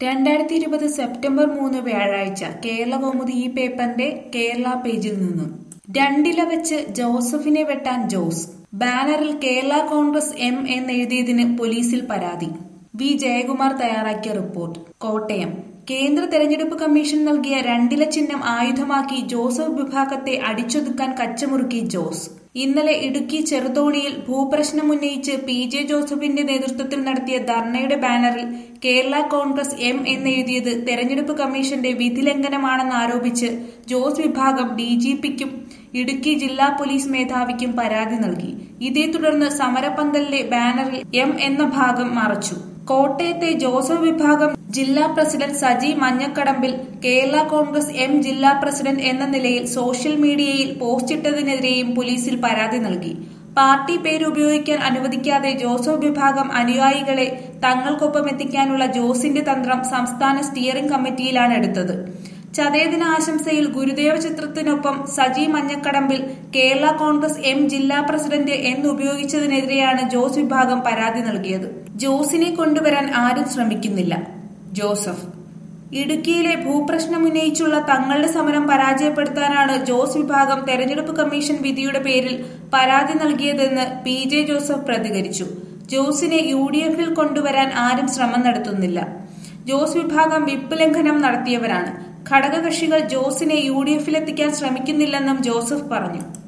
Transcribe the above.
രണ്ടായിരത്തി ഇരുപത് സെപ്റ്റംബർ മൂന്ന് വ്യാഴാഴ്ച കേരള കൗമുദി ഈ പേപ്പറിന്റെ കേരള പേജിൽ നിന്നും രണ്ടില വെച്ച് ജോസഫിനെ വെട്ടാൻ ജോസ് ബാനറിൽ കേരള കോൺഗ്രസ് എം എന്നെഴുതിയതിന് പോലീസിൽ പരാതി വി ജയകുമാർ തയ്യാറാക്കിയ റിപ്പോർട്ട് കോട്ടയം കേന്ദ്ര തെരഞ്ഞെടുപ്പ് കമ്മീഷൻ നൽകിയ രണ്ടില ചിഹ്നം ആയുധമാക്കി ജോസഫ് വിഭാഗത്തെ അടിച്ചൊതുക്കാൻ കച്ചമുറുക്കി ജോസ് ഇന്നലെ ഇടുക്കി ചെറുതോണിയിൽ ഭൂപ്രശ്നം ഉന്നയിച്ച് പി ജെ ജോസഫിന്റെ നേതൃത്വത്തിൽ നടത്തിയ ധർണയുടെ ബാനറിൽ കേരള കോൺഗ്രസ് എം എന്നെഴുതിയത് തെരഞ്ഞെടുപ്പ് കമ്മീഷന്റെ വിധി ലംഘനമാണെന്ന് ആരോപിച്ച് ജോസ് വിഭാഗം ഡി ജി പിക്കും ഇടുക്കി ജില്ലാ പോലീസ് മേധാവിക്കും പരാതി നൽകി ഇതേ തുടർന്ന് സമരപന്തലിലെ ബാനറിൽ എം എന്ന ഭാഗം മറച്ചു കോട്ടയത്തെ ജോസഫ് വിഭാഗം ജില്ലാ പ്രസിഡന്റ് സജി മഞ്ഞക്കടമ്പിൽ കേരള കോൺഗ്രസ് എം ജില്ലാ പ്രസിഡന്റ് എന്ന നിലയിൽ സോഷ്യൽ മീഡിയയിൽ പോസ്റ്റിട്ടതിനെതിരെയും പോലീസിൽ പരാതി നൽകി പാർട്ടി പേര് ഉപയോഗിക്കാൻ അനുവദിക്കാതെ ജോസഫ് വിഭാഗം അനുയായികളെ തങ്ങൾക്കൊപ്പം എത്തിക്കാനുള്ള ജോസിന്റെ തന്ത്രം സംസ്ഥാന സ്റ്റിയറിംഗ് കമ്മിറ്റിയിലാണ് എടുത്തത് ചതയദിന ആശംസയിൽ ഗുരുദേവ ചിത്രത്തിനൊപ്പം സജി മഞ്ഞക്കടമ്പിൽ കേരള കോൺഗ്രസ് എം ജില്ലാ പ്രസിഡന്റ് എന്ന് ഉപയോഗിച്ചതിനെതിരെയാണ് ജോസ് വിഭാഗം പരാതി നൽകിയത് ജോസിനെ കൊണ്ടുവരാൻ ആരും ശ്രമിക്കുന്നില്ല ജോസഫ് ഇടുക്കിയിലെ ഭൂപ്രശ്നം ഉന്നയിച്ചുള്ള തങ്ങളുടെ സമരം പരാജയപ്പെടുത്താനാണ് ജോസ് വിഭാഗം തെരഞ്ഞെടുപ്പ് കമ്മീഷൻ വിധിയുടെ പേരിൽ പരാതി നൽകിയതെന്ന് പി ജെ ജോസഫ് പ്രതികരിച്ചു ജോസിനെ യു ഡി എഫിൽ കൊണ്ടുവരാൻ ആരും ശ്രമം നടത്തുന്നില്ല ജോസ് വിഭാഗം വിപ്പ് ലംഘനം നടത്തിയവരാണ് ഘടകകക്ഷികൾ ജോസിനെ യു ഡി എഫിലെത്തിക്കാൻ ശ്രമിക്കുന്നില്ലെന്നും ജോസഫ് പറഞ്ഞു